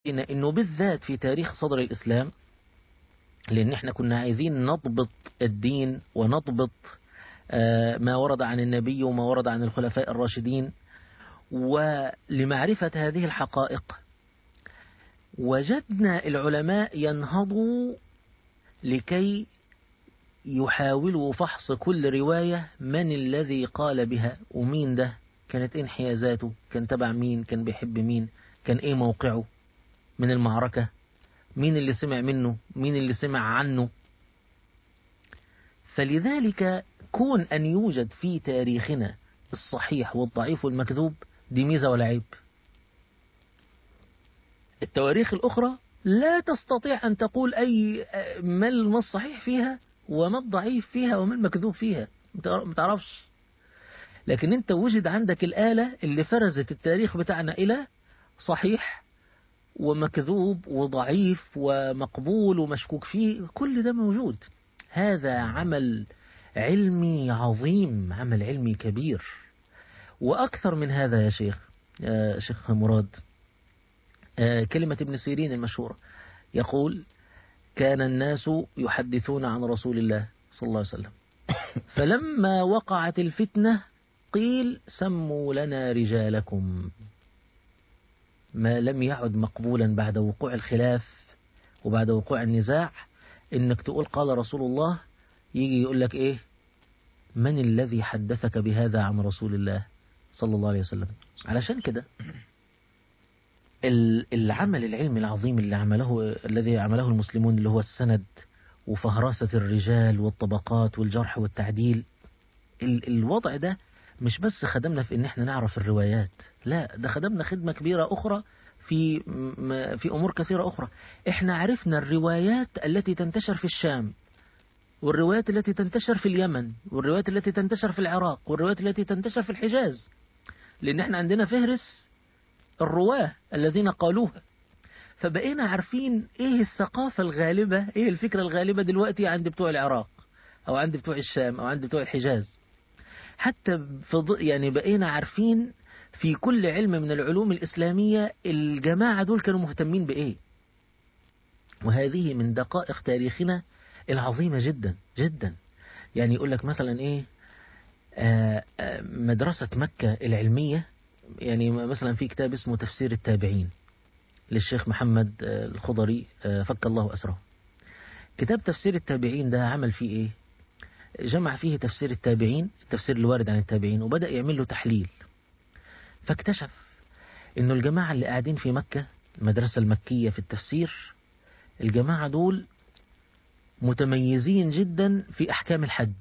انه بالذات في تاريخ صدر الاسلام لان احنا كنا عايزين نضبط الدين ونضبط ما ورد عن النبي وما ورد عن الخلفاء الراشدين ولمعرفة هذه الحقائق وجدنا العلماء ينهضوا لكي يحاولوا فحص كل رواية من الذي قال بها ومين ده كانت ايه انحيازاته كان تبع مين كان بيحب مين كان ايه موقعه من المعركة مين اللي سمع منه مين اللي سمع عنه فلذلك كون أن يوجد في تاريخنا الصحيح والضعيف والمكذوب دي ميزة ولا عيب التواريخ الأخرى لا تستطيع أن تقول أي ما الصحيح فيها وما الضعيف فيها وما المكذوب فيها ما تعرفش لكن انت وجد عندك الآلة اللي فرزت التاريخ بتاعنا إلى صحيح ومكذوب وضعيف ومقبول ومشكوك فيه كل ده موجود هذا عمل علمي عظيم عمل علمي كبير وأكثر من هذا يا شيخ يا شيخ مراد كلمة ابن سيرين المشهورة يقول كان الناس يحدثون عن رسول الله صلى الله عليه وسلم فلما وقعت الفتنة قيل سموا لنا رجالكم ما لم يعد مقبولا بعد وقوع الخلاف وبعد وقوع النزاع انك تقول قال رسول الله يجي يقول لك ايه من الذي حدثك بهذا عن رسول الله صلى الله عليه وسلم علشان كده العمل العلمي العظيم اللي عمله الذي عمله المسلمون اللي هو السند وفهرسة الرجال والطبقات والجرح والتعديل الوضع ده مش بس خدمنا في ان احنا نعرف الروايات لا ده خدمنا خدمة كبيرة اخرى في في امور كثيرة اخرى احنا عرفنا الروايات التي تنتشر في الشام والروايات التي تنتشر في اليمن والروايات التي تنتشر في العراق والروايات التي تنتشر في الحجاز لان احنا عندنا فهرس الرواه الذين قالوها فبقينا عارفين ايه الثقافة الغالبة ايه الفكرة الغالبة دلوقتي عند بتوع العراق او عند بتوع الشام او عند بتوع الحجاز حتى في يعني بقينا عارفين في كل علم من العلوم الإسلامية الجماعة دول كانوا مهتمين بإيه وهذه من دقائق تاريخنا العظيمة جدا جدا يعني يقول لك مثلا إيه آآ آآ مدرسة مكة العلمية يعني مثلا في كتاب اسمه تفسير التابعين للشيخ محمد الخضري فك الله أسره كتاب تفسير التابعين ده عمل فيه إيه جمع فيه تفسير التابعين التفسير الوارد عن التابعين وبدأ يعمل له تحليل فاكتشف انه الجماعة اللي قاعدين في مكة المدرسة المكية في التفسير الجماعة دول متميزين جدا في أحكام الحج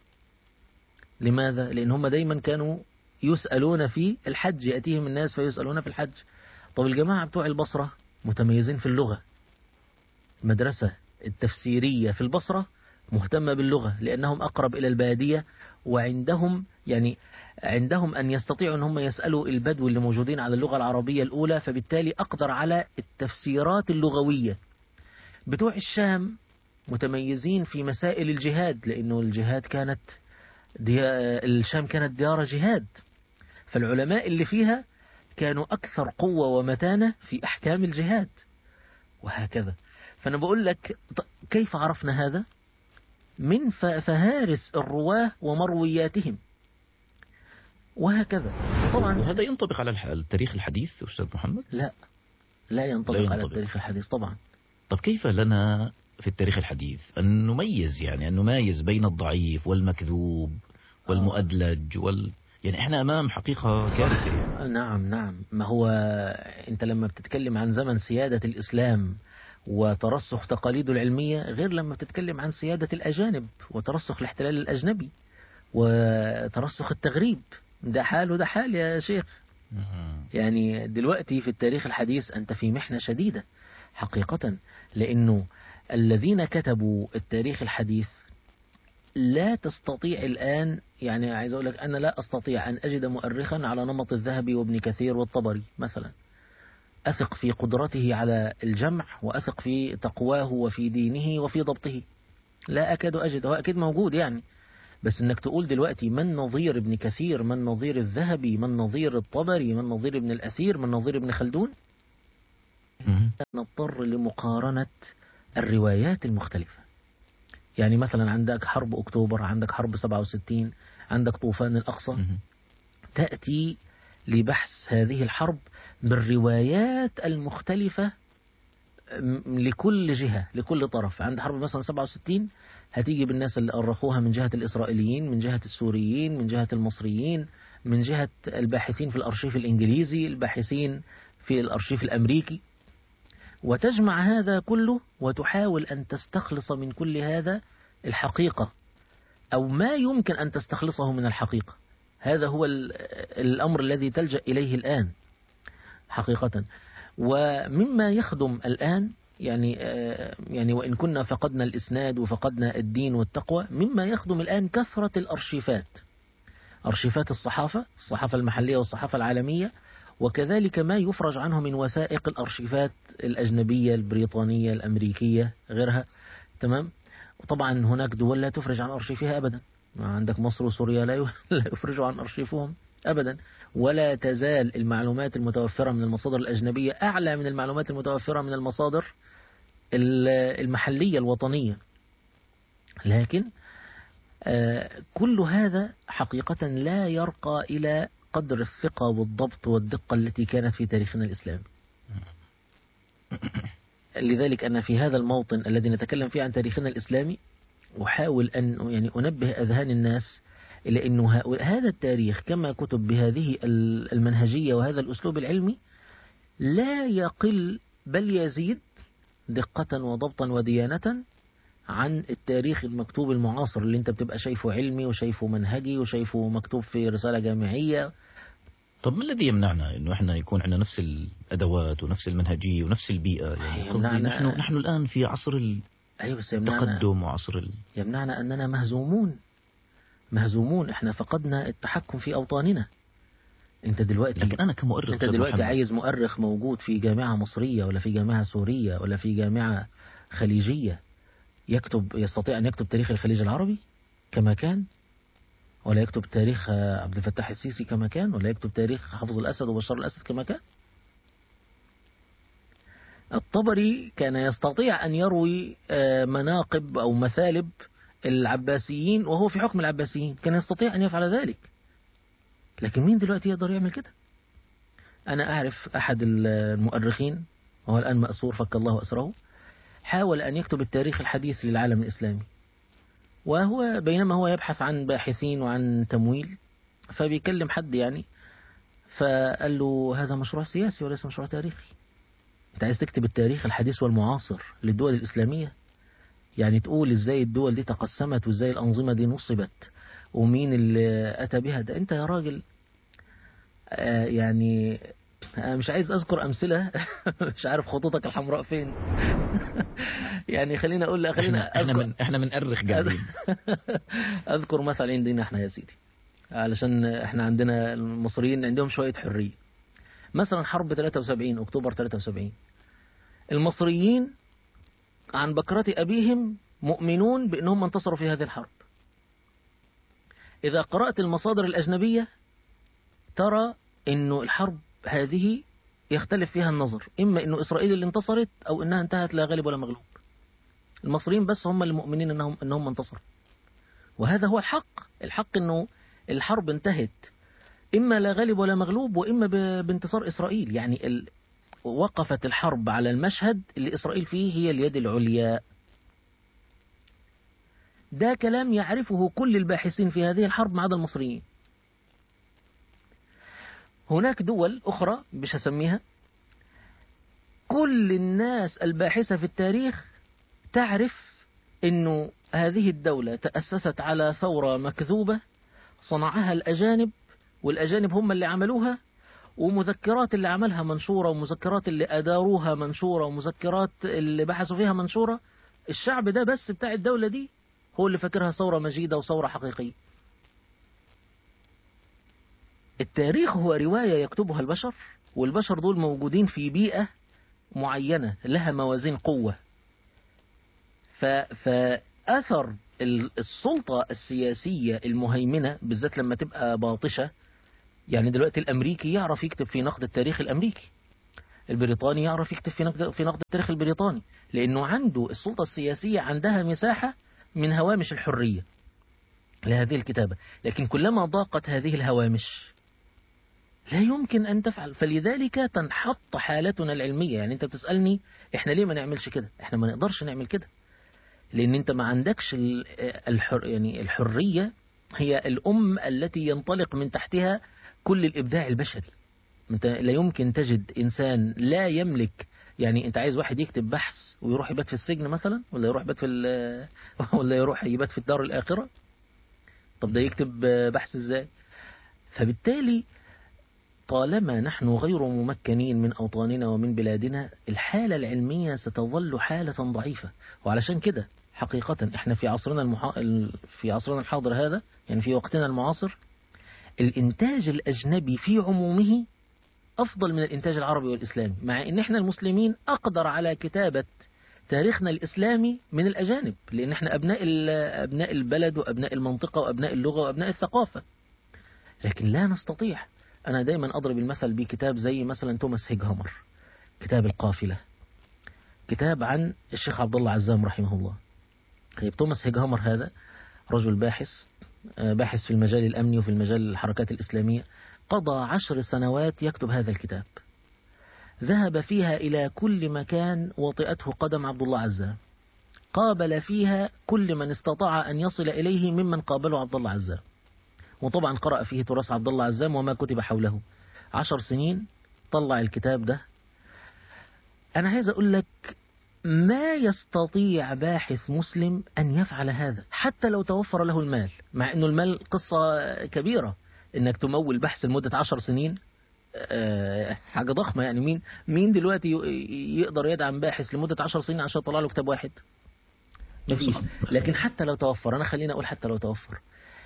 لماذا؟ لأن هم دايما كانوا يسألون في الحج يأتيهم الناس فيسألون في الحج طب الجماعة بتوع البصرة متميزين في اللغة المدرسة التفسيرية في البصرة مهتمة باللغة لأنهم أقرب إلى البادية وعندهم يعني عندهم أن يستطيعوا أن هم يسألوا البدو اللي موجودين على اللغة العربية الأولى فبالتالي أقدر على التفسيرات اللغوية بتوع الشام متميزين في مسائل الجهاد لأنه الجهاد كانت دي الشام كانت ديار جهاد فالعلماء اللي فيها كانوا أكثر قوة ومتانة في أحكام الجهاد وهكذا فأنا بقول لك كيف عرفنا هذا من فهارس الرواه ومروياتهم وهكذا طبعا هذا ينطبق على التاريخ الحديث أستاذ محمد لا لا ينطبق, لا ينطبق على التاريخ الحديث طبعا طب كيف لنا في التاريخ الحديث أن نميز يعني أن نميز بين الضعيف والمكذوب والمؤدلج وال يعني احنا امام حقيقة كارثة نعم نعم ما هو انت لما بتتكلم عن زمن سيادة الاسلام وترسخ تقاليده العلمية غير لما بتتكلم عن سيادة الأجانب وترسخ الاحتلال الأجنبي وترسخ التغريب ده حال وده حال يا شيخ يعني دلوقتي في التاريخ الحديث أنت في محنة شديدة حقيقة لأنه الذين كتبوا التاريخ الحديث لا تستطيع الآن يعني عايز أقول لك أنا لا أستطيع أن أجد مؤرخا على نمط الذهبي وابن كثير والطبري مثلا أثق في قدرته على الجمع وأثق في تقواه وفي دينه وفي ضبطه لا أكاد أجد هو أكيد موجود يعني بس انك تقول دلوقتي من نظير ابن كثير من نظير الذهبي من نظير الطبري من نظير ابن الأثير من نظير ابن خلدون مهم. نضطر لمقارنة الروايات المختلفة يعني مثلا عندك حرب أكتوبر عندك حرب 67 عندك طوفان الأقصى مهم. تأتي لبحث هذه الحرب بالروايات المختلفة م- لكل جهة لكل طرف عند حرب مثلا 67 هتيجي بالناس اللي أرخوها من جهة الإسرائيليين من جهة السوريين من جهة المصريين من جهة الباحثين في الأرشيف الإنجليزي الباحثين في الأرشيف الأمريكي وتجمع هذا كله وتحاول أن تستخلص من كل هذا الحقيقة أو ما يمكن أن تستخلصه من الحقيقة هذا هو ال- الأمر الذي تلجأ إليه الآن حقيقة ومما يخدم الآن يعني آه، يعني وإن كنا فقدنا الإسناد وفقدنا الدين والتقوى مما يخدم الآن كثرة الأرشيفات أرشيفات الصحافة الصحافة المحلية والصحافة العالمية وكذلك ما يفرج عنه من وثائق الأرشيفات الأجنبية البريطانية الأمريكية غيرها تمام وطبعا هناك دول لا تفرج عن أرشيفها أبدا ما عندك مصر وسوريا لا ي- لا يفرجوا عن أرشيفهم أبدا ولا تزال المعلومات المتوفرة من المصادر الأجنبية أعلى من المعلومات المتوفرة من المصادر ال- المحلية الوطنية لكن آه، كل هذا حقيقة لا يرقى إلى قدر الثقة والضبط والدقة التي كانت في تاريخنا الإسلامي لذلك أنا في هذا الموطن الذي نتكلم فيه عن تاريخنا الإسلامي أحاول أن يعني أنبه أذهان الناس إلى أنه ه- هذا التاريخ كما كتب بهذه ال- المنهجية وهذا الأسلوب العلمي لا يقل بل يزيد دقة وضبطا وديانة عن التاريخ المكتوب المعاصر اللي انت بتبقى شايفه علمي وشايفه منهجي وشايفه مكتوب في رسالة جامعية طب ما الذي يمنعنا انه احنا يكون عندنا نفس الادوات ونفس المنهجيه ونفس البيئه يعني قصدي يمنعنا- نحن نحن الان في عصر أيوة بس يمنعنا, التقدم وعصر ال... يمنعنا أننا مهزومون مهزومون احنا فقدنا التحكم في أوطاننا انت دلوقتي لكن انا كمؤرخ انت أستاذ دلوقتي محمد، عايز مؤرخ موجود في جامعة مصرية ولا في جامعة سورية ولا في جامعة خليجية يكتب يستطيع أن يكتب تاريخ الخليج العربي كما كان ولا يكتب تاريخ آه، عبد الفتاح السيسي كما كان ولا يكتب تاريخ حافظ الأسد وبشار الأسد كما كان الطبري كان يستطيع أن يروي آه، مناقب أو مثالب العباسيين وهو في حكم العباسيين كان يستطيع أن يفعل ذلك لكن مين دلوقتي يقدر يعمل كده أنا أعرف أحد المؤرخين وهو الآن مأسور فك الله أسره حاول أن يكتب التاريخ الحديث للعالم الإسلامي وهو بينما هو يبحث عن باحثين وعن تمويل فبيكلم حد يعني فقال له هذا مشروع سياسي وليس مشروع تاريخي انت عايز تكتب التاريخ الحديث والمعاصر للدول الإسلامية يعني تقول ازاي الدول دي تقسمت وازاي الأنظمة دي نصبت ومين اللي أتى بها ده انت يا راجل آه يعني أنا مش عايز أذكر أمثلة مش عارف خطوطك الحمراء فين يعني خلينا أقول لا خلينا احنا احنا أذكر من احنا بنأرخ قاعدين أذكر مثل عندنا احنا يا سيدي علشان احنا عندنا المصريين عندهم شوية حرية مثلا حرب 73 أكتوبر 73 المصريين عن بكرة أبيهم مؤمنون بأنهم انتصروا في هذه الحرب إذا قرأت المصادر الأجنبية ترى أنه الحرب هذه يختلف فيها النظر إما أنه إسرائيل اللي انتصرت أو أنها انتهت لا غالب ولا مغلوب المصريين بس هم المؤمنين أنهم, أنهم انتصروا وهذا هو الحق الحق أنه الحرب انتهت إما لا غالب ولا مغلوب وإما ب- بانتصار إسرائيل يعني ال... وقفت الحرب على المشهد اللي إسرائيل فيه هي اليد العليا ده كلام يعرفه كل الباحثين في هذه الحرب ما عدا المصريين هناك دول أخرى مش هسميها كل الناس الباحثة في التاريخ تعرف أنه هذه الدولة تأسست على ثورة مكذوبة صنعها الأجانب والأجانب هم اللي عملوها ومذكرات اللي عملها منشورة ومذكرات اللي أداروها منشورة ومذكرات اللي بحثوا فيها منشورة الشعب ده بس بتاع الدولة دي هو اللي فاكرها ثورة مجيدة وثورة حقيقية التاريخ هو رواية يكتبها البشر والبشر دول موجودين في بيئة معينة لها موازين قوة ف... فأثر ال- السلطة السياسية المهيمنة بالذات لما تبقى باطشة يعني دلوقتي الأمريكي يعرف يكتب في نقد التاريخ الأمريكي البريطاني يعرف يكتب في نقد في نقد التاريخ البريطاني لأنه عنده السلطة السياسية عندها مساحة من هوامش الحرية لهذه الكتابة لكن كلما ضاقت هذه الهوامش لا يمكن أن تفعل فلذلك تنحط حالتنا العلمية يعني أنت بتسألني إحنا ليه ما نعملش كده إحنا ما نقدرش نعمل كده لأن أنت ما عندكش ال- الحر يعني الحرية هي الأم التي ينطلق من تحتها كل الإبداع البشري أنت لا يمكن تجد إنسان لا يملك يعني أنت عايز واحد يكتب بحث ويروح يبات في السجن مثلا ولا يروح يبات في ال- ولا يروح يبات في الدار الآخرة طب ده يكتب بحث إزاي فبالتالي طالما نحن غير ممكنين من أوطاننا ومن بلادنا الحالة العلمية ستظل حالة ضعيفة وعلشان كده حقيقة احنا في عصرنا المحا... ال- في عصرنا الحاضر هذا يعني في وقتنا المعاصر الإنتاج الأجنبي في عمومه أفضل من الإنتاج العربي والإسلامي مع إن احنا المسلمين أقدر على كتابة تاريخنا الإسلامي من الأجانب لأن احنا أبناء ال- أبناء البلد وأبناء المنطقة وأبناء اللغة وأبناء الثقافة لكن لا نستطيع أنا دايما أضرب المثل بكتاب زي مثلا توماس هيجهامر كتاب القافلة كتاب عن الشيخ عبد الله عزام رحمه الله طيب توماس هيجهامر هذا رجل باحث آه، باحث في المجال الأمني وفي المجال الحركات الإسلامية قضى عشر سنوات يكتب هذا الكتاب ذهب فيها إلى كل مكان وطئته قدم عبد الله عزام قابل فيها كل من استطاع أن يصل إليه ممن قابله عبد الله عزام وطبعا قرأ فيه تراث عبد الله عزام وما كتب حوله عشر سنين طلع الكتاب ده أنا عايز أقول لك ما يستطيع باحث مسلم أن يفعل هذا حتى لو توفر له المال مع أنه المال قصة كبيرة أنك تمول بحث لمدة عشر سنين آه، حاجة ضخمة يعني مين مين دلوقتي ي- يقدر يدعم باحث لمدة عشر سنين عشان يطلع له كتاب واحد مفيش لكن حتى لو توفر أنا خليني أقول حتى لو توفر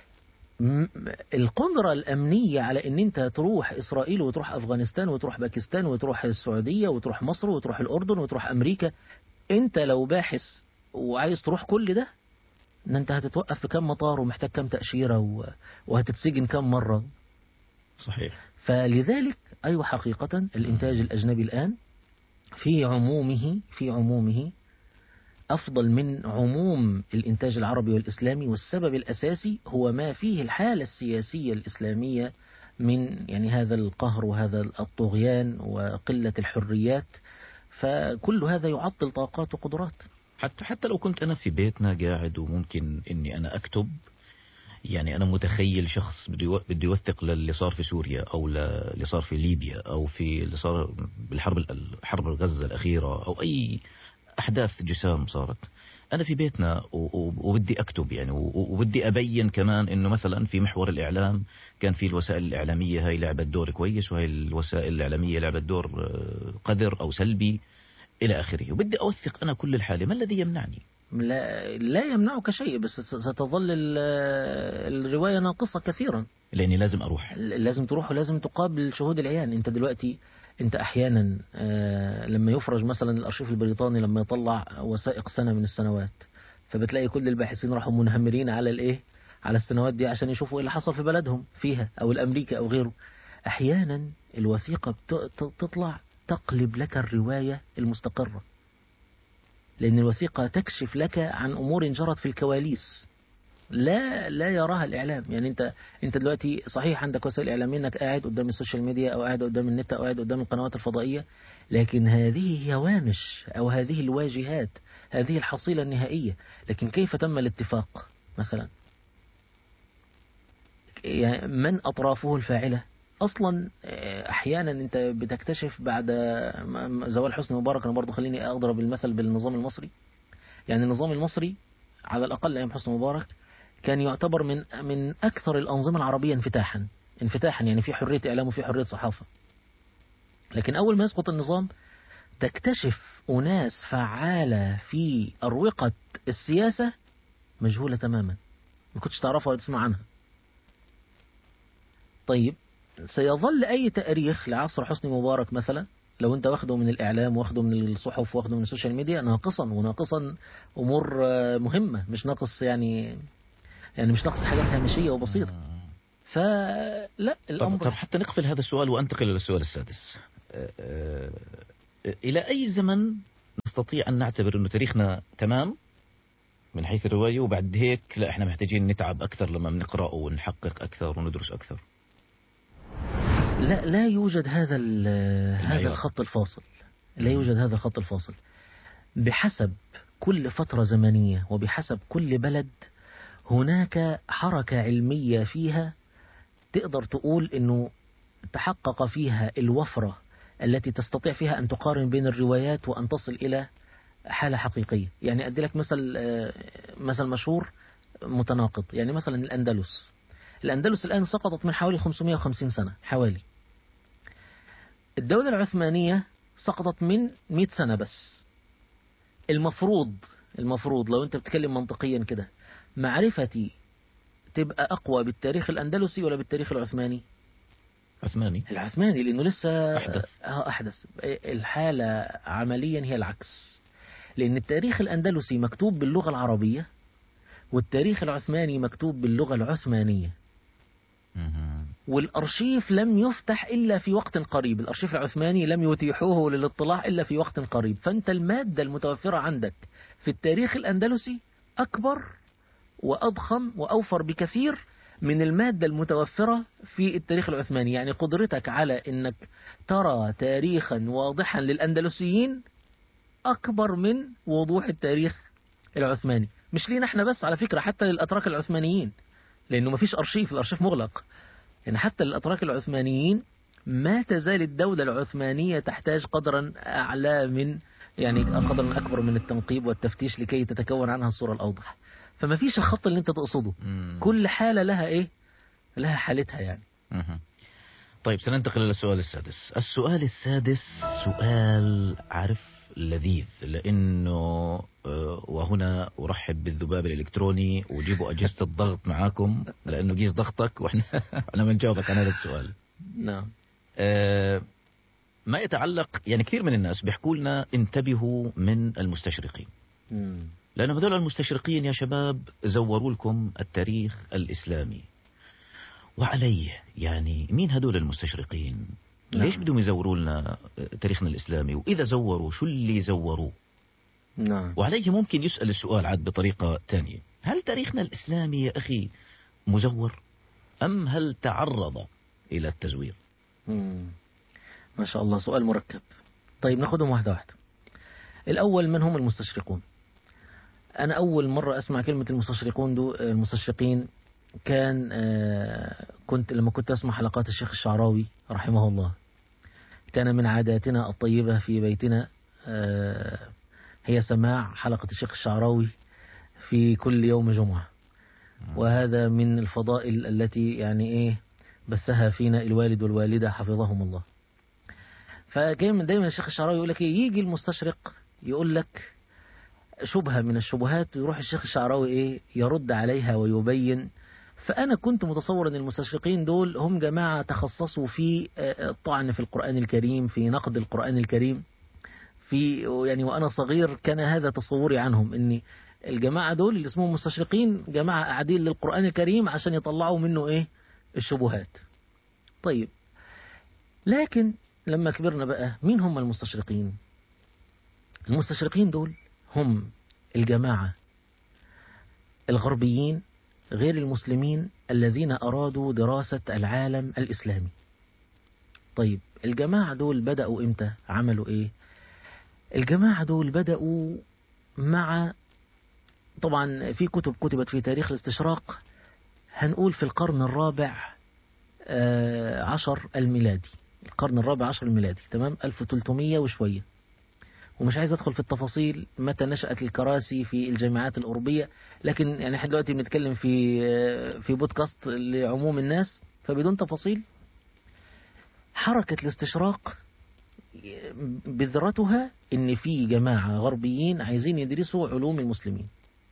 م- القدرة الأمنية على أن أنت تروح إسرائيل وتروح أفغانستان وتروح باكستان وتروح السعودية وتروح مصر وتروح الأردن وتروح أمريكا أنت لو باحث وعايز تروح كل ده ان انت هتتوقف في كام مطار ومحتاج كام تأشيرة و... وهتتسجن كام مرة صحيح فلذلك أيوة حقيقة الإنتاج الأجنبي الآن في عمومه في عمومه أفضل من عموم الإنتاج العربي والإسلامي والسبب الأساسي هو ما فيه الحالة السياسية الإسلامية من يعني هذا القهر وهذا الطغيان وقلة الحريات فكل هذا يعطل طاقات وقدرات حتى حتى لو كنت انا في بيتنا قاعد وممكن اني انا اكتب يعني انا متخيل شخص بده يو- بده يوثق للي صار في سوريا او للي صار في ليبيا او في اللي صار بالحرب ال- حرب غزه الاخيره او اي احداث جسام صارت انا في بيتنا و- و- وبدي اكتب يعني و- وبدي ابين كمان انه مثلا في محور الاعلام كان في الوسائل الاعلاميه هاي لعبت دور كويس وهي الوسائل الاعلاميه لعبت دور آه، قذر او سلبي الى اخره وبدي اوثق انا كل الحاله ما الذي يمنعني لا, لا يمنعك شيء بس ستظل ال- الرواية ناقصة كثيرا لاني لازم اروح لازم تروح ولازم تقابل شهود العيان انت دلوقتي انت احيانا آه، لما يفرج مثلا الارشيف البريطاني لما يطلع وثائق سنة من السنوات فبتلاقي كل الباحثين راحوا منهمرين على الايه على السنوات دي عشان يشوفوا ايه اللي حصل في بلدهم فيها او الامريكا او غيره احيانا الوثيقة بت- ت- تطلع تقلب لك الرواية المستقرة لأن الوثيقة تكشف لك عن أمور جرت في الكواليس لا لا يراها الإعلام يعني أنت أنت دلوقتي صحيح عندك وسائل إعلامية أنك قاعد قدام السوشيال ميديا أو قاعد قدام النت أو قاعد قدام القنوات الفضائية لكن هذه هي هوامش أو هذه الواجهات هذه الحصيلة النهائية لكن كيف تم الاتفاق مثلا يعني من أطرافه الفاعلة أصلا آه، أحيانا أنت بتكتشف بعد م- م- زوال حسني مبارك أنا برضو خليني أضرب المثل بالنظام المصري يعني النظام المصري على الأقل أيام حسني مبارك كان يعتبر من من أكثر الأنظمة العربية انفتاحا انفتاحا يعني في حرية إعلام وفي حرية صحافة لكن أول ما يسقط النظام تكتشف أناس فعالة في أروقة السياسة مجهولة تماما ما كنتش تعرفها ولا تسمع عنها طيب سيظل أي تأريخ لعصر حسني مبارك مثلا لو أنت واخده من الإعلام واخده من الصحف واخده من السوشيال ميديا ناقصا وناقصا أمور آه، مهمة مش ناقص يعني يعني مش ناقص حاجات هامشية وبسيطة فلا طب, الأمر طب حتى نقفل هذا السؤال وانتقل الى السؤال السادس آه، إلى أي زمن نستطيع أن نعتبر أنه تاريخنا تمام من حيث الرواية وبعد هيك لا احنا محتاجين نتعب أكثر لما بنقرأ ونحقق أكثر وندرس أكثر لا لا يوجد هذا هذا الخط الفاصل لا يوجد هذا الخط الفاصل بحسب كل فترة زمنية وبحسب كل بلد هناك حركة علمية فيها تقدر تقول انه تحقق فيها الوفرة التي تستطيع فيها أن تقارن بين الروايات وأن تصل إلى حالة حقيقية يعني أدي لك مثل آه، مثل مشهور متناقض يعني مثلا الأندلس الأندلس الآن سقطت من حوالي 550 سنة حوالي الدولة العثمانية سقطت من 100 سنة بس المفروض المفروض لو أنت بتتكلم منطقيا كده معرفتي تبقى أقوى بالتاريخ الأندلسي ولا بالتاريخ العثماني عثماني العثماني لأنه لسه أحدث آه أحدث الحالة عمليا هي العكس لأن التاريخ الأندلسي مكتوب باللغة العربية والتاريخ العثماني مكتوب باللغة العثمانية والأرشيف لم يفتح إلا في وقت قريب الأرشيف العثماني لم يتيحوه للاطلاع إلا في وقت قريب فأنت المادة المتوفرة عندك في التاريخ الأندلسي أكبر وأضخم وأوفر بكثير من المادة المتوفرة في التاريخ العثماني يعني قدرتك على أنك ترى تاريخا واضحا للأندلسيين أكبر من وضوح التاريخ العثماني مش لينا احنا بس على فكرة حتى للأتراك العثمانيين لأنه ما فيش أرشيف الأرشيف مغلق يعني حتى للأتراك العثمانيين ما تزال الدولة العثمانية تحتاج قدرا أعلى من يعني قدرا أكبر من التنقيب والتفتيش لكي تتكون عنها الصورة الأوضح فما فيش الخط اللي انت تقصده مم. كل حالة لها ايه لها حالتها يعني مم. طيب سننتقل إلى السؤال السادس السؤال السادس سؤال عارف لذيذ لأنه آه، وهنا أرحب بالذباب الإلكتروني وجيبوا أجهزة الضغط معاكم لأنه قيس ضغطك وإحنا أنا بنجاوبك عن هذا السؤال نعم آه، ما يتعلق يعني كثير من الناس بيحكوا لنا انتبهوا من المستشرقين مم. لأن هذول المستشرقين يا شباب زوروا لكم التاريخ الإسلامي وعليه يعني مين هدول المستشرقين نعم. ليش بدهم يزوروا لنا تاريخنا الإسلامي وإذا زوروا شو اللي زوروا نعم وعليه ممكن يسأل السؤال عاد بطريقة ثانية هل تاريخنا الإسلامي يا أخي مزور أم هل تعرض إلى التزوير مم. ما شاء الله سؤال مركب طيب ناخدهم واحدة واحدة الأول من هم المستشرقون أنا أول مرة أسمع كلمة المستشرقون دو المستشرقين كان آه، كنت لما كنت أسمع حلقات الشيخ الشعراوي رحمه الله كان من عاداتنا الطيبة في بيتنا آه، هي سماع حلقة الشيخ الشعراوي في كل يوم جمعة وهذا من الفضائل التي يعني إيه بثها فينا الوالد والوالدة حفظهم الله فكان دايما الشيخ الشعراوي يقول لك إيه يجي المستشرق يقول لك شبهة من الشبهات يروح الشيخ الشعراوي إيه يرد عليها ويبين فأنا كنت متصور أن المستشرقين دول هم جماعة تخصصوا في الطعن في القرآن الكريم في نقد القرآن الكريم في يعني وأنا صغير كان هذا تصوري عنهم أني الجماعة دول اللي اسمهم مستشرقين جماعة قاعدين للقرآن الكريم عشان يطلعوا منه إيه الشبهات طيب لكن لما كبرنا بقى مين هم المستشرقين المستشرقين دول هم الجماعة الغربيين غير المسلمين الذين أرادوا دراسة العالم الإسلامي طيب الجماعة دول بدأوا إمتى عملوا إيه الجماعة دول بدأوا مع طبعا في كتب كتبت في تاريخ الاستشراق هنقول في القرن الرابع عشر الميلادي القرن الرابع عشر الميلادي تمام 1300 وشوية ومش عايز ادخل في التفاصيل متى نشأت الكراسي في الجامعات الأوروبية لكن يعني احنا دلوقتي بنتكلم في في بودكاست لعموم الناس فبدون تفاصيل حركة الاستشراق بذرتها ان في جماعة غربيين عايزين يدرسوا علوم المسلمين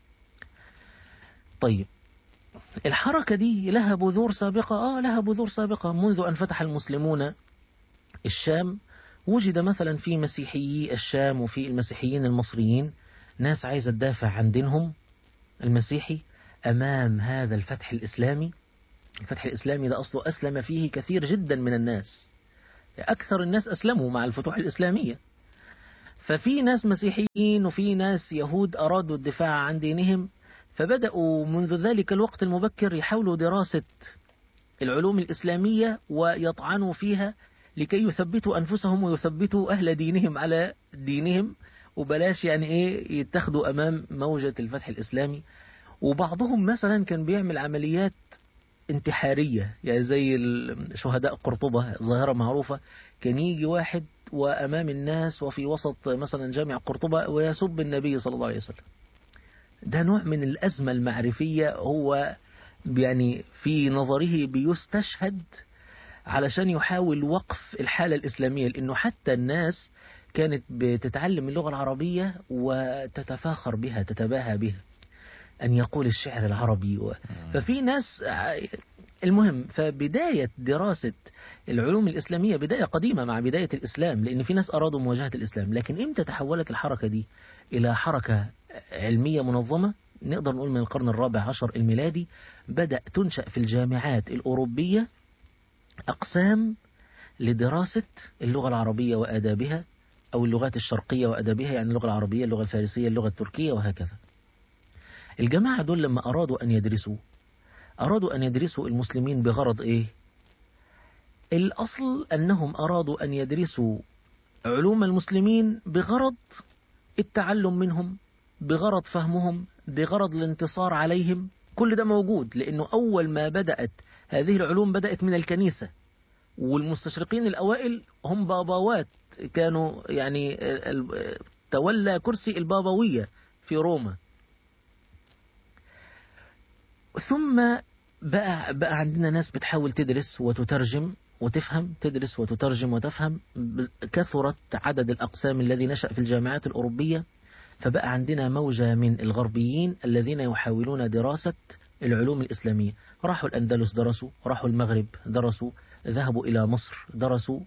طيب الحركة دي لها بذور سابقة آه لها بذور سابقة منذ أن فتح المسلمون الشام وجد مثلا في مسيحيي الشام وفي المسيحيين المصريين ناس عايزة تدافع عن دينهم المسيحي أمام هذا الفتح الإسلامي الفتح الإسلامي ده أصله أسلم فيه كثير جدا من الناس أكثر الناس أسلموا مع الفتوح الإسلامية ففي ناس مسيحيين وفي ناس يهود أرادوا الدفاع عن دينهم فبدأوا منذ ذلك الوقت المبكر يحاولوا دراسة العلوم الإسلامية ويطعنوا فيها لكي يثبتوا أنفسهم ويثبتوا أهل دينهم على دينهم وبلاش يعني إيه يتخذوا أمام موجة الفتح الإسلامي وبعضهم مثلا كان بيعمل عمليات انتحارية يعني زي شهداء قرطبة ظاهرة معروفة كان يجي واحد وأمام الناس وفي وسط مثلا جامع قرطبة ويسب النبي صلى الله عليه وسلم ده نوع من الأزمة المعرفية هو يعني في نظره بيستشهد علشان يحاول وقف الحالة الإسلامية لأنه حتى الناس كانت بتتعلم اللغة العربية وتتفاخر بها تتباهى بها أن يقول الشعر العربي و... ففي ناس المهم فبداية دراسة العلوم الإسلامية بداية قديمة مع بداية الإسلام لأن في ناس أرادوا مواجهة الإسلام لكن إمتى تحولت الحركة دي إلى حركة علمية منظمة نقدر نقول من القرن الرابع عشر الميلادي بدأ تنشأ في الجامعات الأوروبية أقسام لدراسة اللغة العربية وآدابها أو اللغات الشرقية وأدابها يعني اللغة العربية اللغة الفارسية اللغة التركية وهكذا الجماعة دول لما أرادوا أن يدرسوا أرادوا أن يدرسوا المسلمين بغرض إيه الأصل أنهم أرادوا أن يدرسوا علوم المسلمين بغرض التعلم منهم بغرض فهمهم بغرض الانتصار عليهم كل ده موجود لأنه أول ما بدأت هذه العلوم بدأت من الكنيسة والمستشرقين الأوائل هم باباوات كانوا يعني تولى كرسي البابوية في روما ثم بقى, بقى عندنا ناس بتحاول تدرس وتترجم وتفهم تدرس وتترجم وتفهم كثرت عدد الأقسام الذي نشأ في الجامعات الأوروبية فبقى عندنا موجة من الغربيين الذين يحاولون دراسة العلوم الإسلامية راحوا الأندلس درسوا راحوا المغرب درسوا ذهبوا إلى مصر درسوا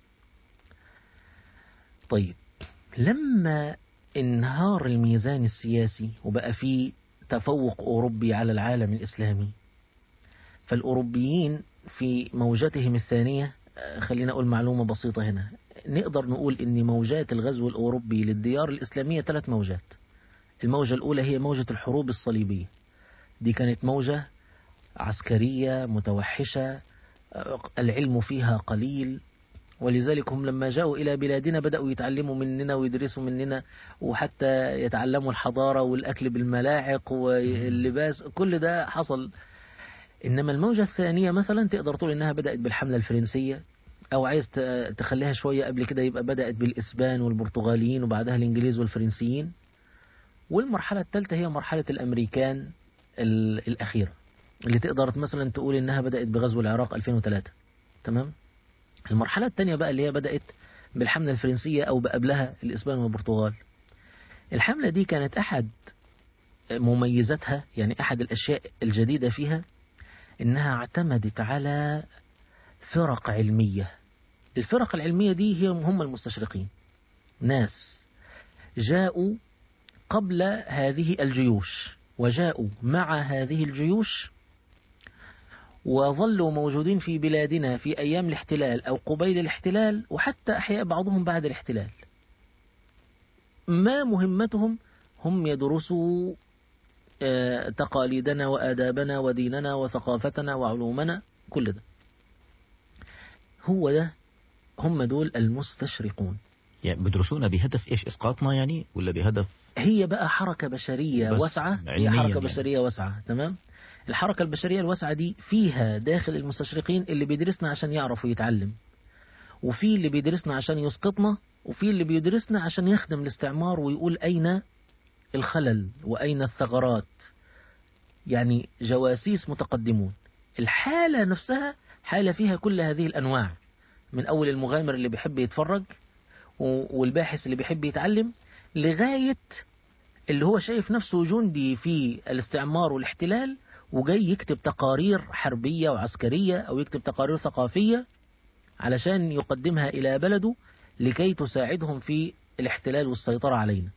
طيب لما انهار الميزان السياسي وبقى فيه تفوق أوروبي على العالم الإسلامي فالأوروبيين في موجتهم الثانية خلينا أقول معلومة بسيطة هنا نقدر نقول أن موجات الغزو الأوروبي للديار الإسلامية ثلاث موجات الموجة الأولى هي موجة الحروب الصليبية دي كانت موجة عسكرية متوحشة العلم فيها قليل ولذلك هم لما جاءوا إلى بلادنا بدأوا يتعلموا مننا ويدرسوا مننا وحتى يتعلموا الحضارة والأكل بالملاعق واللباس كل ده حصل إنما الموجة الثانية مثلا تقدر تقول إنها بدأت بالحملة الفرنسية أو عايز تخليها شوية قبل كده يبقى بدأت بالإسبان والبرتغاليين وبعدها الإنجليز والفرنسيين والمرحلة الثالثة هي مرحلة الأمريكان الأخيرة اللي تقدر مثلا تقول إنها بدأت بغزو العراق 2003 تمام المرحلة الثانية بقى اللي هي بدأت بالحملة الفرنسية أو بقبلها الإسبان والبرتغال الحملة دي كانت أحد مميزاتها يعني أحد الأشياء الجديدة فيها إنها اعتمدت على فرق علمية الفرق العلمية دي هي هم المستشرقين ناس جاءوا قبل هذه الجيوش وجاءوا مع هذه الجيوش وظلوا موجودين في بلادنا في أيام الاحتلال أو قبيل الاحتلال وحتى أحياء بعضهم بعد الاحتلال ما مهمتهم هم يدرسوا تقاليدنا وآدابنا وديننا وثقافتنا وعلومنا كل ده هو ده هم دول المستشرقون يعني بدرسونا بهدف ايش اسقاطنا يعني ولا بهدف هي بقى حركة بشرية واسعة هي حركة يعني. بشرية واسعة تمام الحركة البشرية الواسعة دي فيها داخل المستشرقين اللي بيدرسنا عشان يعرفوا يتعلم وفي اللي بيدرسنا عشان يسقطنا وفي اللي بيدرسنا عشان يخدم الاستعمار ويقول أين الخلل وأين الثغرات يعني جواسيس متقدمون الحالة نفسها حالة فيها كل هذه الأنواع من أول المغامر اللي بيحب يتفرج والباحث اللي بيحب يتعلم لغاية اللي هو شايف نفسه جندي في الاستعمار والاحتلال وجاي يكتب تقارير حربية وعسكرية أو يكتب تقارير ثقافية علشان يقدمها إلى بلده لكي تساعدهم في الاحتلال والسيطرة علينا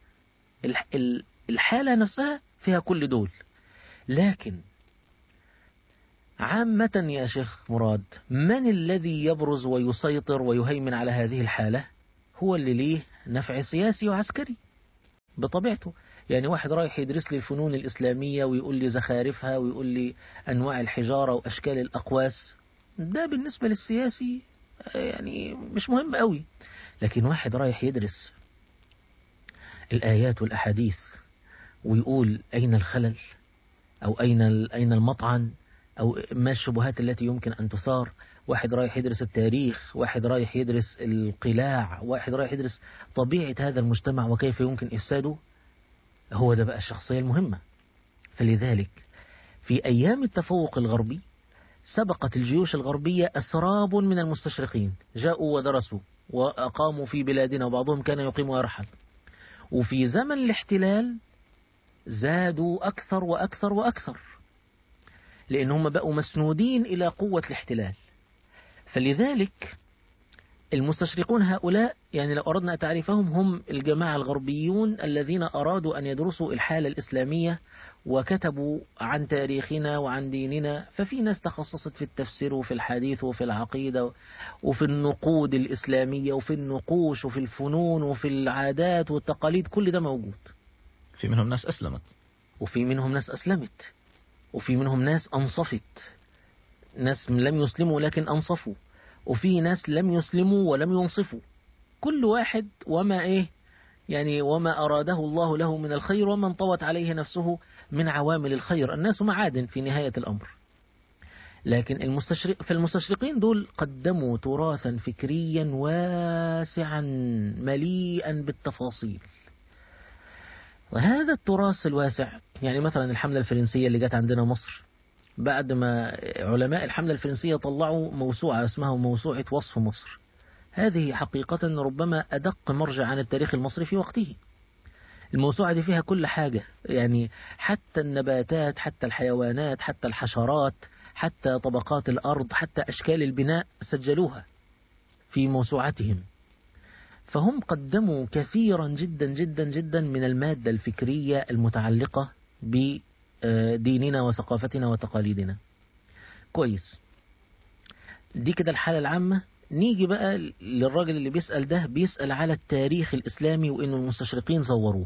الحالة نفسها فيها كل دول لكن عامة يا شيخ مراد من الذي يبرز ويسيطر ويهيمن على هذه الحالة هو اللي ليه نفع سياسي وعسكري بطبيعته يعني واحد رايح يدرس لي الفنون الإسلامية ويقول لي زخارفها ويقول لي أنواع الحجارة وأشكال الأقواس ده بالنسبة للسياسي يعني مش مهم قوي لكن واحد رايح يدرس الآيات والأحاديث ويقول أين الخلل أو أين أين المطعن أو ما الشبهات التي يمكن أن تثار واحد رايح يدرس التاريخ واحد رايح يدرس القلاع واحد رايح يدرس طبيعة هذا المجتمع وكيف يمكن إفساده هو ده بقى الشخصية المهمة فلذلك في أيام التفوق الغربي سبقت الجيوش الغربية أسراب من المستشرقين جاءوا ودرسوا وأقاموا في بلادنا وبعضهم كان يقيم ويرحل وفي زمن الاحتلال زادوا أكثر وأكثر وأكثر لأنهم بقوا مسنودين إلى قوة الاحتلال فلذلك المستشرقون هؤلاء يعني لو أردنا تعريفهم هم الجماعة الغربيون الذين أرادوا أن يدرسوا الحالة الإسلامية وكتبوا عن تاريخنا وعن ديننا ففي ناس تخصصت في التفسير وفي الحديث وفي العقيدة وفي النقود الإسلامية وفي النقوش وفي الفنون وفي العادات والتقاليد كل ده موجود في منهم ناس أسلمت وفي منهم ناس أسلمت وفي منهم ناس أنصفت ناس لم يسلموا لكن أنصفوا وفي ناس لم يسلموا ولم ينصفوا كل واحد وما إيه يعني وما أراده الله له من الخير وما انطوت عليه نفسه من عوامل الخير الناس معادن في نهاية الأمر لكن المستشرق فالمستشرقين دول قدموا تراثا فكريا واسعا مليئا بالتفاصيل وهذا التراث الواسع يعني مثلا الحملة الفرنسية اللي جت عندنا مصر بعد ما علماء الحملة الفرنسية طلعوا موسوعة اسمها موسوعة وصف مصر هذه حقيقة ربما أدق مرجع عن التاريخ المصري في وقته الموسوعة دي فيها كل حاجة يعني حتى النباتات حتى الحيوانات حتى الحشرات حتى طبقات الأرض حتى أشكال البناء سجلوها في موسوعتهم فهم قدموا كثيرا جدا جدا جدا من المادة الفكرية المتعلقة بديننا وثقافتنا وتقاليدنا كويس دي كده الحالة العامة نيجي بقى للراجل اللي بيسأل ده بيسأل على التاريخ الإسلامي وإنه المستشرقين زوروه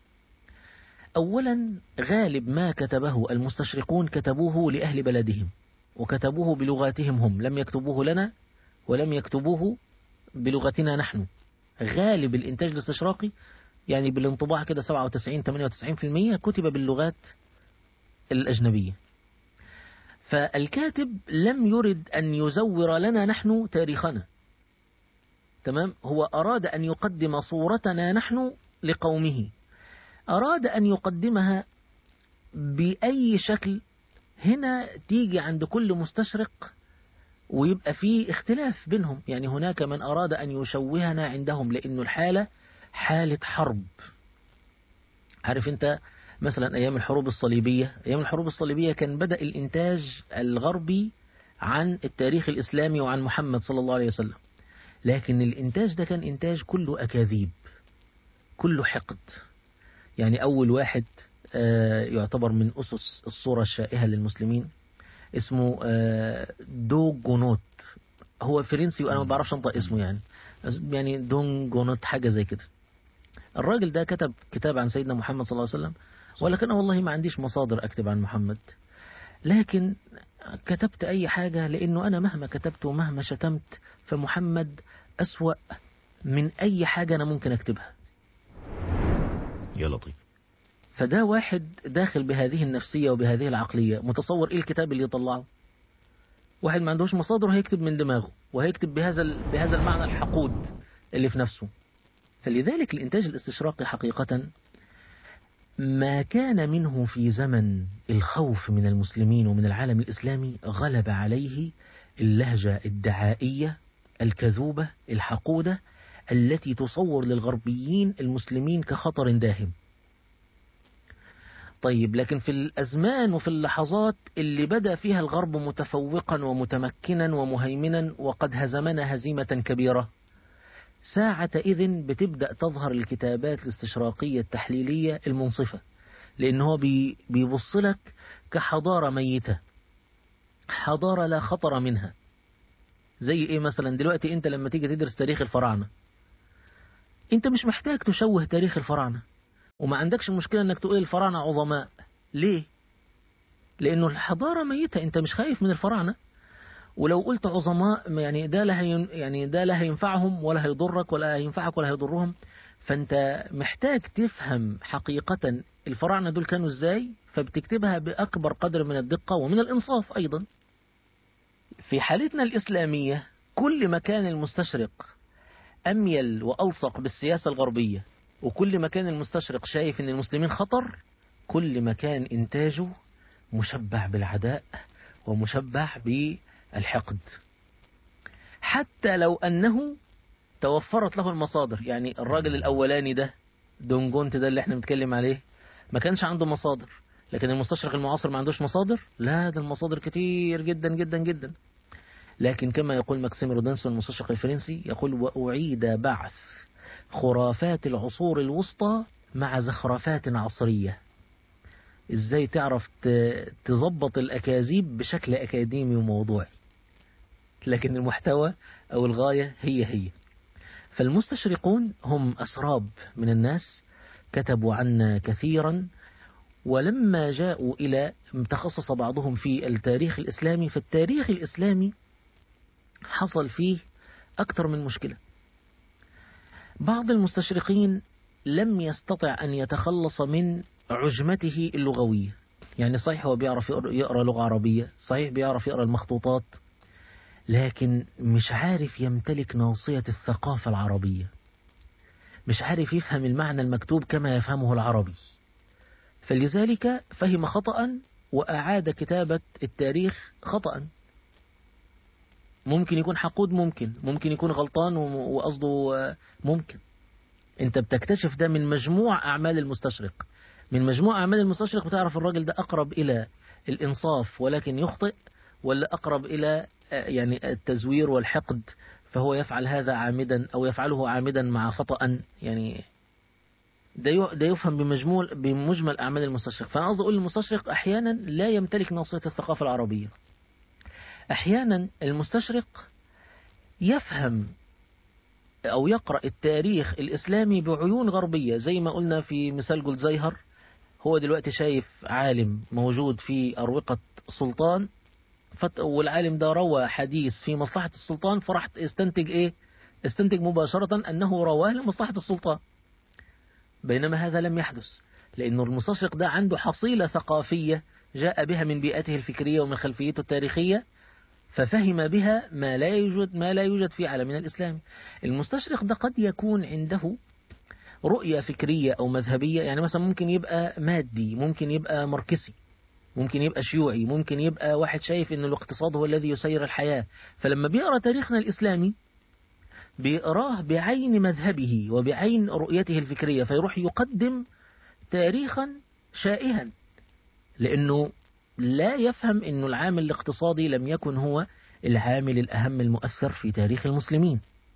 أولا غالب ما كتبه المستشرقون كتبوه لأهل بلدهم وكتبوه بلغاتهم هم لم يكتبوه لنا ولم يكتبوه بلغتنا نحن غالب الإنتاج الاستشراقي يعني بالانطباع كده 97 98% كتب باللغات الأجنبية فالكاتب لم يرد أن يزور لنا نحن تاريخنا تمام هو أراد أن يقدم صورتنا نحن لقومه أراد أن يقدمها بأي شكل هنا تيجي عند كل مستشرق ويبقى في اختلاف بينهم يعني هناك من أراد أن يشوهنا عندهم لأن الحالة حالة حرب عارف أنت مثلا أيام الحروب الصليبية أيام الحروب الصليبية كان بدأ الإنتاج الغربي عن التاريخ الإسلامي وعن محمد صلى الله عليه وسلم لكن الإنتاج ده كان إنتاج كله أكاذيب كله حقد يعني أول واحد يعتبر من أسس الصورة الشائهة للمسلمين اسمه دو جونوت هو فرنسي وأنا ما بعرفش أنطق اسمه يعني يعني دون جونوت حاجة زي كده الراجل ده كتب كتاب عن سيدنا محمد صلى الله عليه وسلم ولكن أنا والله ما عنديش مصادر أكتب عن محمد لكن كتبت أي حاجة لأنه أنا مهما كتبت ومهما شتمت فمحمد أسوأ من أي حاجة أنا ممكن أكتبها يا لطيف فده واحد داخل بهذه النفسية وبهذه العقلية متصور إيه الكتاب اللي يطلعه واحد ما عندهوش مصادر هيكتب من دماغه وهيكتب بهذا بهذا المعنى الحقود اللي في نفسه فلذلك الإنتاج الاستشراقي حقيقة ما كان منه في زمن الخوف من المسلمين ومن العالم الإسلامي غلب عليه اللهجة الدعائية الكذوبة الحقودة التي تصور للغربيين المسلمين كخطر داهم طيب لكن في الأزمان وفي اللحظات اللي بدأ فيها الغرب متفوقا ومتمكنا ومهيمنا وقد هزمنا هزيمة كبيرة ساعة إذن بتبدأ تظهر الكتابات الاستشراقية التحليلية المنصفة لأن هو بي بيبص لك كحضارة ميتة حضارة لا خطر منها زي ايه مثلا دلوقتي انت لما تيجي تدرس تاريخ الفراعنة انت مش محتاج تشوه تاريخ الفراعنة وما عندكش مشكلة انك تقول الفراعنة عظماء ليه لانه الحضارة ميتة انت مش خايف من الفراعنة ولو قلت عظماء يعني ده لا هين يعني ده لا هينفعهم ولا هيضرك ولا هينفعك ولا هيضرهم فانت محتاج تفهم حقيقة الفراعنة دول كانوا ازاي فبتكتبها بأكبر قدر من الدقة ومن الإنصاف أيضا في حالتنا الإسلامية كل ما كان المستشرق أميل وألصق بالسياسة الغربية وكل ما كان المستشرق شايف أن المسلمين خطر كل ما كان إنتاجه مشبع بالعداء ومشبع بالحقد حتى لو أنه توفرت له المصادر يعني الراجل الأولاني ده دونجونت ده اللي احنا بنتكلم عليه ما كانش عنده مصادر لكن المستشرق المعاصر ما عندوش مصادر لا ده المصادر كتير جدا جدا جدا لكن كما يقول ماكسيم رودنسون المستشرق الفرنسي يقول وأعيد بعث خرافات العصور الوسطى مع زخرفات عصرية ازاي تعرف تظبط الأكاذيب بشكل أكاديمي وموضوعي لكن المحتوى أو الغاية هي هي فالمستشرقون هم أسراب من الناس كتبوا عنا كثيرا ولما جاءوا إلى تخصص بعضهم في التاريخ الإسلامي فالتاريخ الإسلامي حصل فيه أكثر من مشكلة بعض المستشرقين لم يستطع أن يتخلص من عجمته اللغوية يعني صحيح هو بيعرف يقرأ لغة عربية صحيح بيعرف يقرأ المخطوطات لكن مش عارف يمتلك ناصية الثقافة العربية مش عارف يفهم المعنى المكتوب كما يفهمه العربي فلذلك فهم خطأ وأعاد كتابة التاريخ خطأ ممكن يكون حقود ممكن ممكن يكون غلطان وقصده ممكن انت بتكتشف ده من مجموع أعمال المستشرق من مجموع أعمال المستشرق بتعرف الراجل ده أقرب إلى الإنصاف ولكن يخطئ ولا أقرب إلى يعني التزوير والحقد فهو يفعل هذا عامدا أو يفعله عامدا مع خطأ يعني ده ده يفهم بمجمول بمجمل أعمال المستشرق فأنا قصدي أقول المستشرق أحيانا لا يمتلك ناصية الثقافة العربية أحيانا المستشرق يفهم أو يقرأ التاريخ الإسلامي بعيون غربية زي ما قلنا في مثال جولدزايهر هو دلوقتي شايف عالم موجود في أروقة سلطان والعالم ده روى حديث في مصلحة السلطان فراح استنتج إيه استنتج مباشرة أنه رواه لمصلحة السلطان بينما هذا لم يحدث لأن المستشرق ده عنده حصيلة ثقافية جاء بها من بيئته الفكرية ومن خلفيته التاريخية ففهم بها ما لا يوجد ما لا يوجد في عالمنا الإسلامي المستشرق ده قد يكون عنده رؤية فكرية أو مذهبية يعني مثلا ممكن يبقى مادي ممكن يبقى ماركسي ممكن يبقى شيوعي ممكن يبقى واحد شايف ان الاقتصاد هو الذي يسير الحياة فلما بيقرأ تاريخنا الإسلامي بيقراه بعين مذهبه وبعين رؤيته الفكرية فيروح يقدم تاريخا شائها لأنه لا يفهم أن العامل الاقتصادي لم يكن هو العامل الأهم المؤثر في تاريخ المسلمين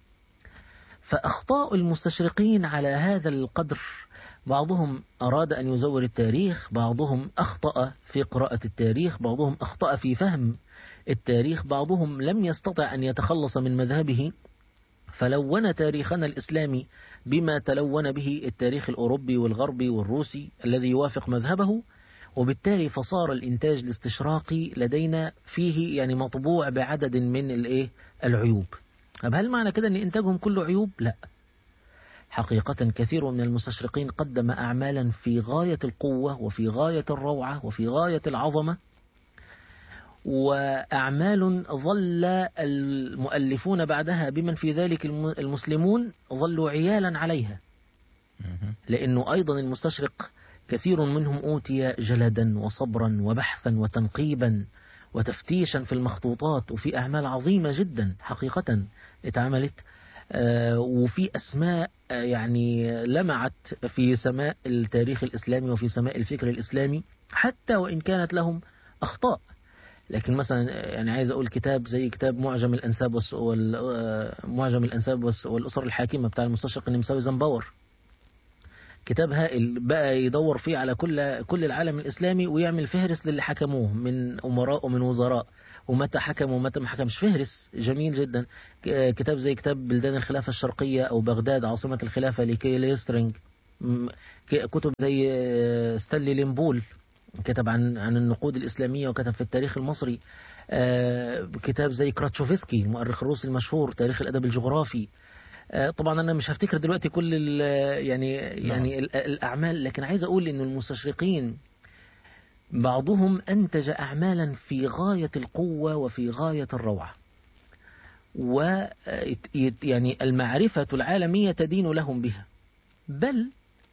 فأخطاء المستشرقين على هذا القدر بعضهم أراد أن يزور التاريخ بعضهم أخطأ في قراءة التاريخ بعضهم أخطأ في فهم التاريخ بعضهم لم يستطع أن يتخلص من مذهبه فلون تاريخنا الإسلامي بما تلون به التاريخ الأوروبي والغربي والروسي الذي يوافق مذهبه وبالتالي فصار الإنتاج الاستشراقي لدينا فيه يعني مطبوع بعدد من الإيه العيوب طب هل معنى كده أن إنتاجهم كله عيوب؟ لا حقيقة كثير من المستشرقين قدم أعمالا في غاية القوة وفي غاية الروعة وفي غاية العظمة وأعمال ظل المؤلفون بعدها بمن في ذلك المسلمون ظلوا عيالا عليها لأنه أيضا المستشرق كثير منهم أوتي جلدا وصبرا وبحثا وتنقيبا وتفتيشا في المخطوطات وفي أعمال عظيمة جدا حقيقة اتعملت وفي أسماء يعني لمعت في سماء التاريخ الإسلامي وفي سماء الفكر الإسلامي حتى وإن كانت لهم أخطاء لكن مثلا يعني عايز أقول كتاب زي كتاب معجم الأنساب معجم الأنساب والأسر الحاكمة بتاع المستشرق النمساوي زنباور كتاب هائل بقى يدور فيه على كل كل العالم الإسلامي ويعمل فهرس للي حكموه من أمراء ومن وزراء ومتى حكم ومتى ما حكمش فهرس جميل جدا ك- كتاب زي كتاب بلدان الخلافة الشرقية أو بغداد عاصمة الخلافة لكي ليسترينج م- ك- كتب زي آه، ستانلي ليمبول كتب عن عن النقود الإسلامية وكتب في التاريخ المصري آه، كتاب زي كراتشوفسكي المؤرخ الروسي المشهور تاريخ الأدب الجغرافي آه، طبعا أنا مش هفتكر دلوقتي كل ال- يعني يعني ال- الأعمال لكن عايز أقول إن المستشرقين بعضهم أنتج أعمالا في غاية القوة وفي غاية الروعة و يعني المعرفة العالمية تدين لهم بها بل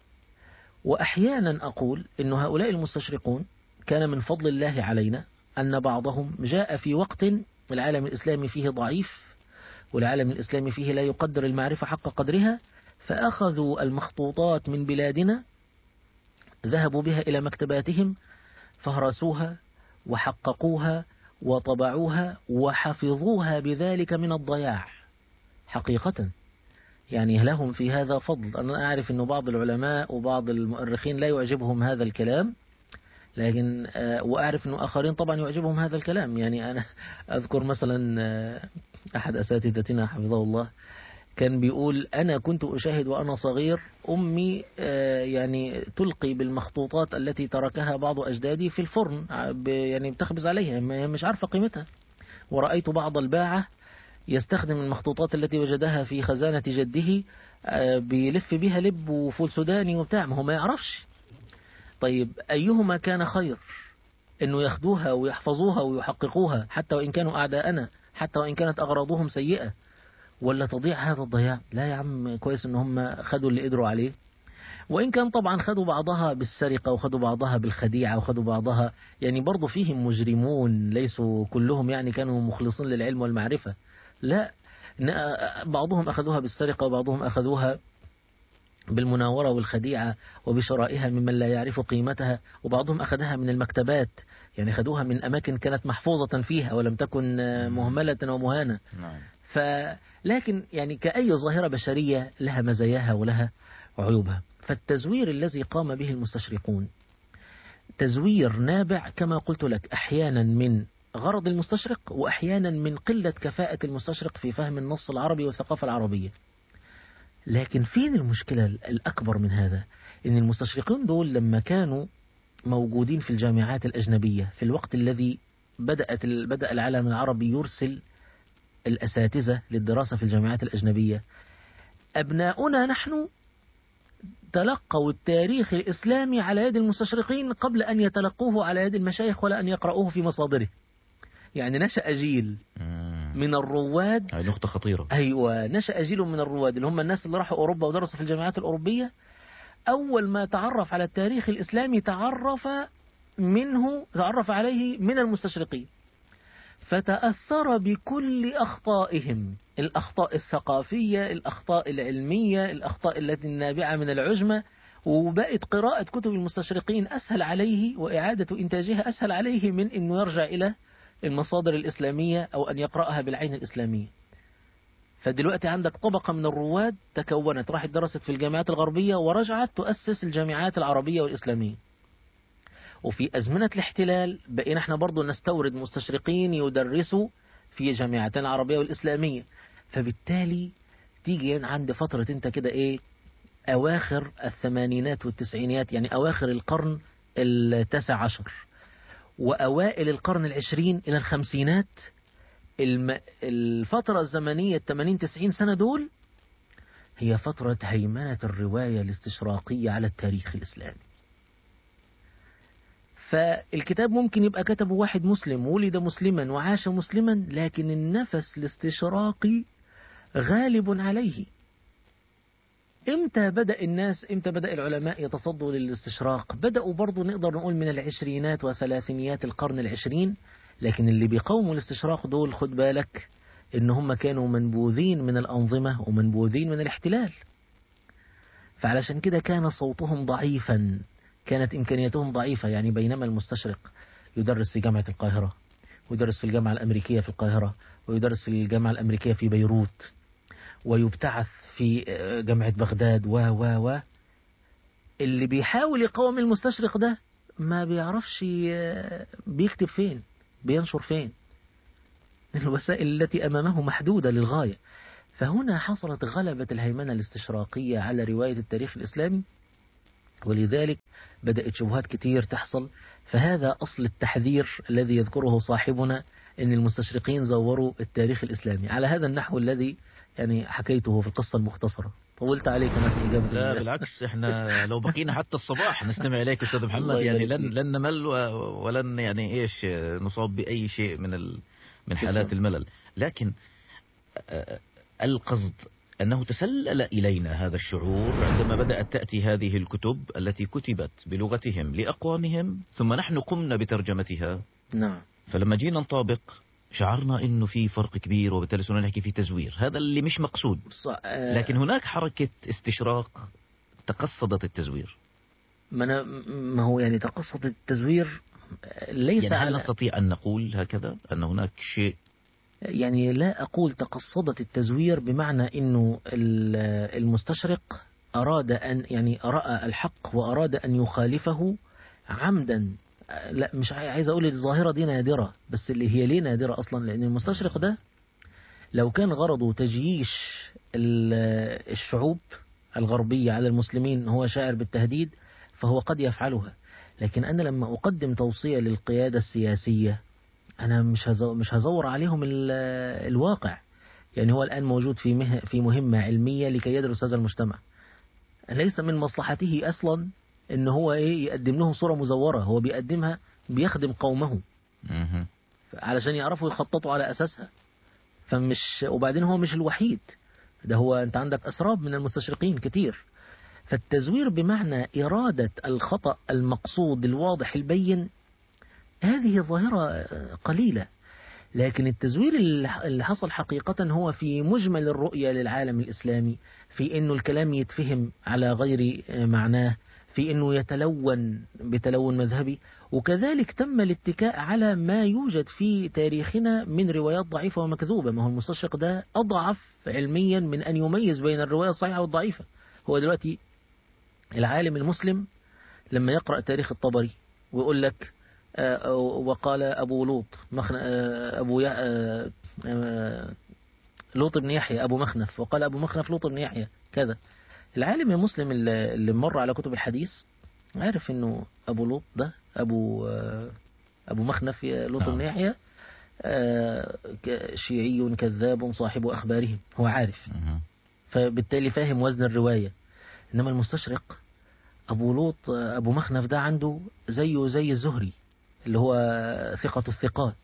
وأحيانا أقول أن هؤلاء المستشرقون كان من فضل الله علينا أن بعضهم جاء في وقت العالم الإسلامي فيه ضعيف والعالم الإسلامي فيه لا يقدر المعرفة حق قدرها فأخذوا المخطوطات من بلادنا ذهبوا بها إلى مكتباتهم فهرسوها وحققوها وطبعوها وحفظوها بذلك من الضياع حقيقة يعني لهم في هذا فضل أنا أعرف أن بعض العلماء وبعض المؤرخين لا يعجبهم هذا الكلام لكن آه، وأعرف أن آخرين طبعا يعجبهم هذا الكلام يعني أنا أذكر مثلا آه، أحد أساتذتنا حفظه الله كان بيقول أنا كنت أشاهد وأنا صغير أمي آه، يعني تلقي بالمخطوطات التي تركها بعض أجدادي في الفرن ع- ب- يعني بتخبز عليها ما- مش عارفة قيمتها ورأيت بعض الباعة يستخدم المخطوطات التي وجدها في خزانة جده آه، بيلف بيها لب وفول سوداني وبتاع ما هو ما يعرفش طيب أيهما كان خير انه ياخدوها ويحفظوها ويحققوها حتى وان كانوا اعداءنا حتى وان كانت اغراضهم سيئه ولا تضيع هذا الضياع لا يا عم كويس ان هم خدوا اللي قدروا عليه وإن كان طبعا خدوا بعضها بالسرقة وخدوا بعضها بالخديعة وخدوا بعضها يعني برضو فيهم مجرمون ليسوا كلهم يعني كانوا مخلصين للعلم والمعرفة لا ن- بعضهم أخذوها بالسرقة وبعضهم أخذوها بالمناورة والخديعة وبشرائها ممن لا يعرف قيمتها وبعضهم أخذها من المكتبات يعني أخذوها من أماكن كانت محفوظة فيها ولم تكن آه، مهملة ومهانة نعم ف لكن يعني كأي ظاهرة بشرية لها مزاياها ولها عيوبها فالتزوير الذي قام به المستشرقون تزوير نابع كما قلت لك أحيانا من غرض المستشرق وأحيانا من قلة كفاءة المستشرق في فهم النص العربي والثقافة العربية لكن فين المشكلة الأكبر من هذا إن المستشرقين دول لما كانوا موجودين في الجامعات الأجنبية في الوقت الذي بدأت بدأ العالم العربي يرسل الأساتذة للدراسة في الجامعات الأجنبية أبناؤنا نحن تلقوا التاريخ الإسلامي على يد المستشرقين قبل أن يتلقوه على يد المشايخ ولا أن يقرأوه في مصادره يعني نشأ جيل مم. من الرواد هاي نقطة خطيرة أيوة نشأ جيل من الرواد اللي هم الناس اللي راحوا أوروبا ودرسوا في الجامعات الأوروبية أول ما تعرف على التاريخ الإسلامي تعرف منه تعرف عليه من المستشرقين فتأثر بكل أخطائهم الأخطاء الثقافية الأخطاء العلمية الأخطاء التي النابعة من العجمة وبقت قراءة كتب المستشرقين أسهل عليه وإعادة إنتاجها أسهل عليه من أنه يرجع إلى المصادر الإسلامية أو أن يقرأها بالعين الإسلامية فدلوقتي عندك طبقة من الرواد تكونت راحت درست في الجامعات الغربية ورجعت تؤسس الجامعات العربية والإسلامية وفي أزمنة الاحتلال بقينا احنا برضو نستورد مستشرقين يدرسوا في جامعتنا العربية والإسلامية فبالتالي تيجي عند فترة انت كده ايه أواخر الثمانينات والتسعينيات يعني أواخر القرن التاسع عشر وأوائل القرن العشرين إلى الخمسينات الم... الفترة الزمنية الثمانين تسعين سنة دول هي فترة هيمنة الرواية الاستشراقية على التاريخ الإسلامي فالكتاب ممكن يبقى كتبه واحد مسلم ولد مسلما وعاش مسلما لكن النفس الاستشراقي غالب عليه امتى بدأ الناس امتى بدأ العلماء يتصدوا للاستشراق بدأوا برضو نقدر نقول من العشرينات وثلاثينيات القرن العشرين لكن اللي بيقاوموا الاستشراق دول خد بالك ان هم كانوا منبوذين من الأنظمة ومنبوذين من الاحتلال فعلشان كده كان صوتهم ضعيفا كانت إمكانياتهم ضعيفة يعني بينما المستشرق يدرس في جامعة القاهرة ويدرس في الجامعة الأمريكية في القاهرة ويدرس في الجامعة الأمريكية في بيروت ويبتعث في جامعة بغداد و و و اللي بيحاول يقاوم المستشرق ده ما بيعرفش بيكتب فين بينشر فين الوسائل التي أمامه محدودة للغاية فهنا حصلت غلبة الهيمنة الاستشراقية على رواية التاريخ الإسلامي ولذلك بدأت شبهات كتير تحصل فهذا أصل التحذير الذي يذكره صاحبنا أن المستشرقين زوروا التاريخ الإسلامي على هذا النحو الذي يعني حكيته في القصة المختصرة طولت عليك أنا في إجابة لا ال- بالعكس احنا لو بقينا حتى الصباح نستمع اليك استاذ محمد الله يعني يبارك لن فيك. لن نمل و- ولن يعني ايش نصاب باي شيء من ال من حالات تسلم. الملل لكن آه، القصد انه تسلل الينا هذا الشعور عندما بدات تاتي هذه الكتب التي كتبت بلغتهم لاقوامهم ثم نحن قمنا بترجمتها نعم فلما جينا نطابق شعرنا انه في فرق كبير وبالتالي صرنا نحكي في تزوير هذا اللي مش مقصود ص- آه، لكن هناك حركة استشراق تقصدت التزوير ما, أنا ما هو يعني تقصد التزوير آه، ليس يعني هل على نستطيع أن نقول هكذا أن هناك شيء يعني لا أقول تقصدت التزوير بمعنى أنه ال- المستشرق أراد أن يعني رأى الحق وأراد أن يخالفه عمدا لا مش عاي- عايز أقول الظاهرة دي نادرة بس اللي هي ليه نادرة أصلا لأن المستشرق ده لو كان غرضه تجييش ال- الشعوب الغربية على المسلمين هو شاعر بالتهديد فهو قد يفعلها لكن أنا لما أقدم توصية للقيادة السياسية أنا مش هزو مش هزور عليهم ال- الواقع يعني هو الآن موجود في مه في مهمة علمية لكي يدرس هذا المجتمع ليس من مصلحته أصلا إن هو إيه يقدم لهم صورة مزورة هو بيقدمها بيخدم قومه مهم. علشان يعرفوا يخططوا على أساسها فمش وبعدين هو مش الوحيد ده هو أنت عندك أسراب من المستشرقين كتير فالتزوير بمعنى إرادة الخطأ المقصود الواضح البين هذه ظاهرة قليلة لكن التزوير اللي حصل حقيقة هو في مجمل الرؤية للعالم الإسلامي في أنه الكلام يتفهم على غير معناه في أنه يتلون بتلون مذهبي وكذلك تم الاتكاء على ما يوجد في تاريخنا من روايات ضعيفة ومكذوبة ما هو المستشرق ده أضعف علميا من أن يميز بين الرواية الصحيحة والضعيفة هو دلوقتي العالم المسلم لما يقرأ تاريخ الطبري ويقول لك آه، وقال أبو لوط مخن... آه، أبو يح... آه، آه، لوط بن يحيى أبو مخنف وقال أبو مخنف لوط بن يحيى كذا العالم المسلم اللي اللي مر على كتب الحديث عارف انه ابو لوط ده ابو آه، ابو مخنف لوط نعم. بن يحيى آه، ك- شيعي كذاب صاحب اخبارهم هو عارف مهم. فبالتالي فاهم وزن الروايه انما المستشرق ابو لوط آه، ابو مخنف ده عنده زيه زي الزهري اللي هو ثقة الثقات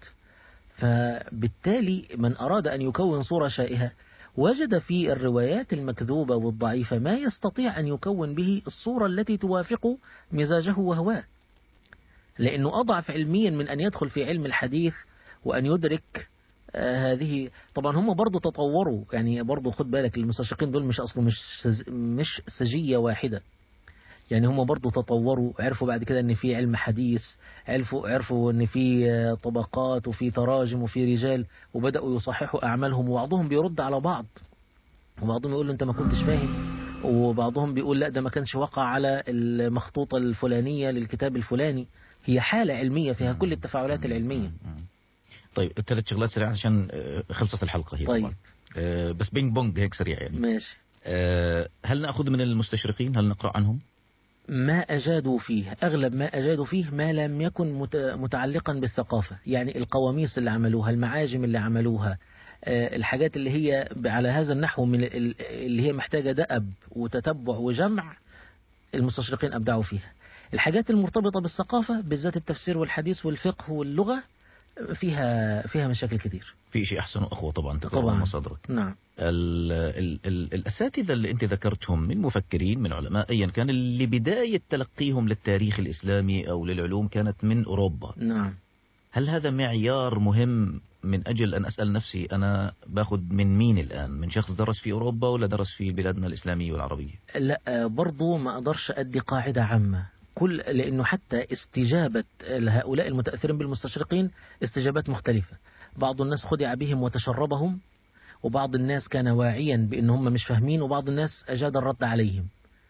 فبالتالي من أراد أن يكون صورة شائهة وجد في الروايات المكذوبة والضعيفة ما يستطيع أن يكون به الصورة التي توافق مزاجه وهواه لأنه أضعف علميا من أن يدخل في علم الحديث وأن يدرك آه، هذه طبعا هم برضو تطوروا يعني برضو خد بالك المستشرقين دول مش أصله مش سز- مش سجية واحدة يعني هم برضو تطوروا عرفوا بعد كده ان في علم حديث عرفوا عرفوا ان في آه، طبقات وفي تراجم وفي رجال وبداوا يصححوا اعمالهم وبعضهم بيرد على بعض وبعضهم يقول له انت ما كنتش فاهم وبعضهم بيقول لا ده ما كانش وقع على المخطوطه الفلانيه للكتاب الفلاني هي حاله علميه فيها كل التفاعلات العلميه مهم. طيب ثلاث شغلات سريعة عشان آه، خلصت الحلقة هي طيب. طبعا آه، بس بينج بونج هيك سريع يعني ماشي آه، هل نأخذ من المستشرقين هل نقرأ عنهم ما أجادوا فيه أغلب ما أجادوا فيه ما لم يكن مت- متعلقا بالثقافة يعني القواميس اللي عملوها المعاجم اللي عملوها آه، الحاجات اللي هي ب- على هذا النحو من ال- اللي هي محتاجة دأب وتتبع وجمع المستشرقين أبدعوا فيها الحاجات المرتبطة بالثقافة بالذات التفسير والحديث والفقه واللغة فيها فيها مشاكل كتير في شيء أحسن وأقوى طبعا تقرأ طبعاً. مصادرك نعم ال ال ال الأساتذة اللي أنت ذكرتهم من مفكرين من علماء أيا كان اللي بداية تلقيهم للتاريخ الإسلامي أو للعلوم كانت من أوروبا نعم هل هذا معيار مهم من أجل أن أسأل نفسي أنا باخذ من مين الآن من شخص درس في أوروبا ولا درس في بلادنا الإسلامية والعربية لا برضو ما أقدرش أدي قاعدة عامة كل لأنه حتى استجابة هؤلاء المتأثرين بالمستشرقين استجابات مختلفة بعض الناس خدع بهم وتشربهم وبعض الناس كان واعيا بأن هم مش فاهمين وبعض الناس أجاد الرد عليهم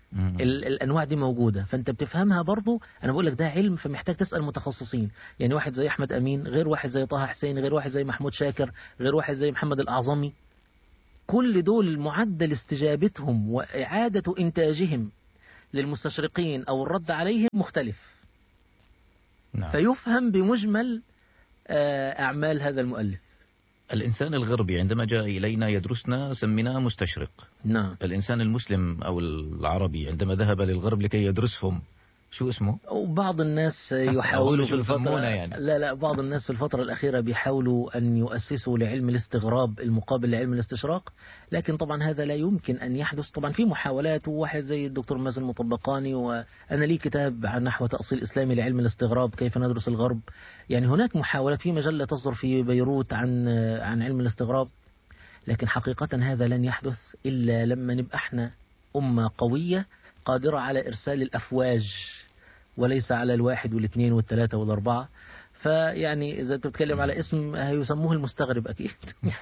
مم. ال- الانواع دي موجوده فانت بتفهمها برضو انا بقول لك ده علم فمحتاج تسال متخصصين يعني واحد زي احمد امين غير واحد زي طه حسين غير واحد زي محمود شاكر غير واحد زي محمد الاعظمي كل دول معدل استجابتهم واعاده انتاجهم للمستشرقين او الرد عليهم مختلف نعم. فيفهم بمجمل آه، اعمال هذا المؤلف الإنسان الغربي عندما جاء إلينا يدرسنا سميناه مستشرق نعم الإنسان المسلم أو العربي عندما ذهب للغرب لكي يدرسهم شو اسمه؟ وبعض الناس يحاولوا في شو الفترة يسمونه يعني؟ لا لا بعض الناس في الفترة الأخيرة بيحاولوا أن يؤسسوا لعلم الاستغراب المقابل لعلم الاستشراق لكن طبعا هذا لا يمكن أن يحدث طبعا في محاولات وواحد زي الدكتور مازن المطبقاني وأنا لي كتاب عن نحو تأصيل إسلامي لعلم الاستغراب كيف ندرس الغرب يعني هناك محاولات في مجلة تصدر في بيروت عن عن علم الاستغراب لكن حقيقة هذا لن يحدث إلا لما نبقى احنا أمة قوية قادرة على إرسال الأفواج وليس على الواحد والاثنين والثلاثة والأربعة فيعني إذا تتكلم على اسم هيسموه المستغرب أكيد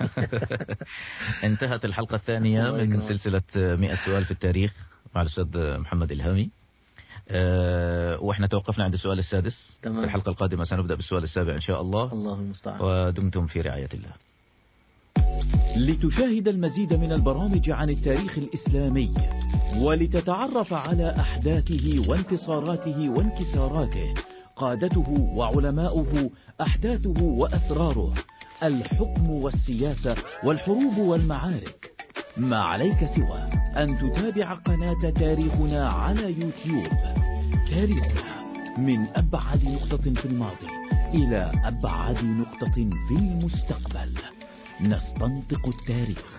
انتهت الحلقة الثانية الله من يكرمك. سلسلة 100 سؤال في التاريخ مع الأستاذ محمد إلهامي أه واحنا توقفنا عند السؤال السادس تمام. في الحلقة القادمة سنبدأ بالسؤال السابع إن شاء الله الله المستعان ودمتم في رعاية الله لتشاهد المزيد من البرامج عن التاريخ الإسلامي ولتتعرف على أحداثه وانتصاراته وانكساراته قادته وعلماؤه أحداثه وأسراره الحكم والسياسة والحروب والمعارك ما عليك سوى أن تتابع قناة تاريخنا على يوتيوب تاريخنا من أبعد نقطة في الماضي إلى أبعد نقطة في المستقبل نستنطق التاريخ